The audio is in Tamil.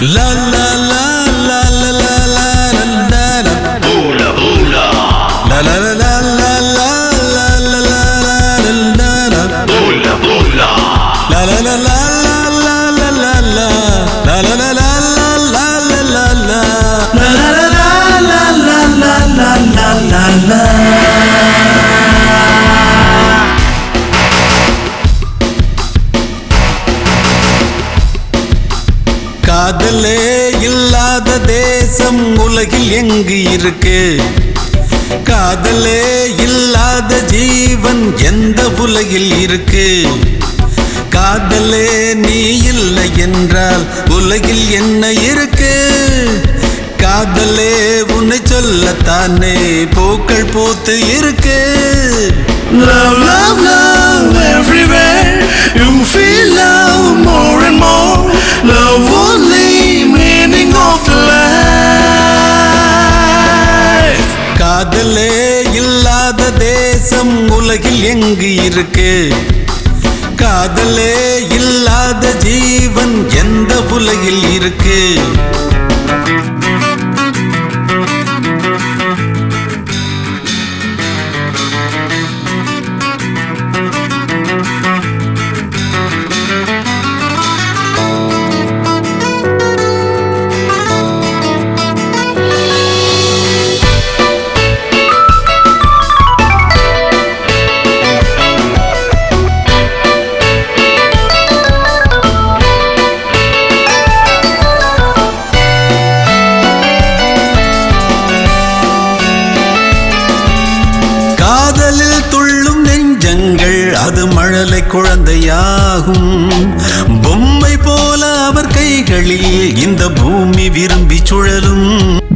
La la la la la la la la la la Bula bula, La la la la la la la la la la la la bula bula, La la la la la la la la la La la la la la la la la la La la la la la la la la la la காதலே இல்லாத தேசம் உலகில் எங்கு இருக்கு காதலே இல்லாத ஜீவன் எந்த உலகில் இருக்கு காதலே நீ இல்லை என்றால் உலகில் என்ன இருக்கு காதலே உன்னை சொல்லத்தானே பூக்கள் பூத்து இருக்கு Love, love, love everywhere. You feel love more and more. Love only meaning of the life. காதலே இல்லாத தேசம் உலகில் எங்கு இருக்கு காதலே இல்லாத ஜீவன் எந்த உலகில் இருக்கு காதலில் துள்ளும் நெஞ்சங்கள் அது மழலை குழந்தையாகும் பொம்மை போல அவர் கைகளில் இந்த பூமி விரும்பி சுழலும்